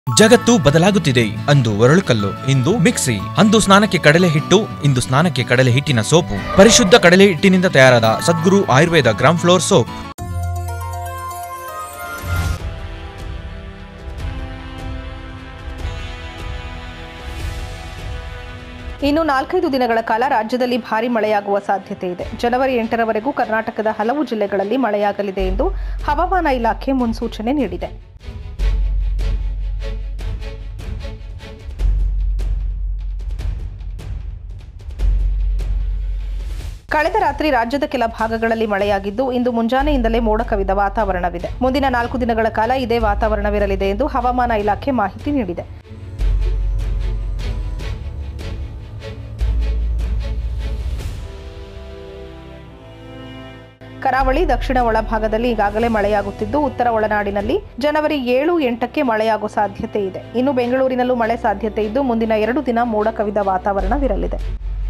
ಜಗತ್ತು ಬದಲಾಗುತ್ತಿದೆ ಅಂದು ಒರಳುಕಲ್ಲು ಇಂದು ಮಿಕ್ಸಿ ಅಂದು ಸ್ನಾನಕ್ಕೆ ಕಡಲೆ ಹಿಟ್ಟು ಇಂದು ಸ್ನಾನಕ್ಕೆ ಕಡಲೆ ಹಿಟ್ಟಿನ ಸೋಪು ಪರಿಶುದ್ಧ ಕಡಲೆ ಹಿಟ್ಟಿನಿಂದ ತಯಾರಾದ Sadguru Ayurveda gram flour soap ಇನ್ನು ನಾಲ್ಕೈದು ದಿನಗಳ ಕಾಲ ರಾಜ್ಯದಲ್ಲಿ ಭಾರಿ ಮಳೆಯಾಗುವ ಸಾಧ್ಯತೆ ಇದೆ ಜನವರಿ ಎಂಟರವರೆಗೂ ಕರ್ನಾಟಕದ ಹಲವು ಜಿಲ್ಲೆಗಳಲ್ಲಿ ಮಳೆಯಾಗಲಿದೆ ಎಂದು ಹವಾಮಾನ ಇಲಾಖೆ ಮುನ್ಸೂಚನೆ ನೀಡಿದೆ ಕಳೆದ ರಾತ್ರಿ ರಾಜ್ಯದ ಕೆಲ ಭಾಗಗಳಲ್ಲಿ ಮಳೆಯಾಗಿದ್ದು ಇಂದು ಮುಂಜಾನೆಯಿಂದಲೇ ಮೋಡ ಕವಿದ ವಾತಾವರಣವಿದೆ ಮುಂದಿನ ನಾಲ್ಕು ದಿನಗಳ ಕಾಲ ಇದೇ ವಾತಾವರಣವಿರಲಿದೆ ಎಂದು ಹವಾಮಾನ ಇಲಾಖೆ ಮಾಹಿತಿ ನೀಡಿದೆ ಕರಾವಳಿ ದಕ್ಷಿಣ ಒಳಭಾಗದಲ್ಲಿ ಈಗಾಗಲೇ ಮಳೆಯಾಗುತ್ತಿದ್ದು ಉತ್ತರ ಒಳನಾಡಿನಲ್ಲಿ ಜನವರಿ ಏಳು ಎಂಟಕ್ಕೆ ಮಳೆಯಾಗುವ ಸಾಧ್ಯತೆ ಇದೆ ಇನ್ನು ಬೆಂಗಳೂರಿನಲ್ಲೂ ಮಳೆ ಸಾಧ್ಯತೆ ಇದ್ದು ಮುಂದಿನ ಎರಡು ದಿನ ಮೋಡ ಕವಿದ ವಾತಾವರಣವಿರಲಿದೆ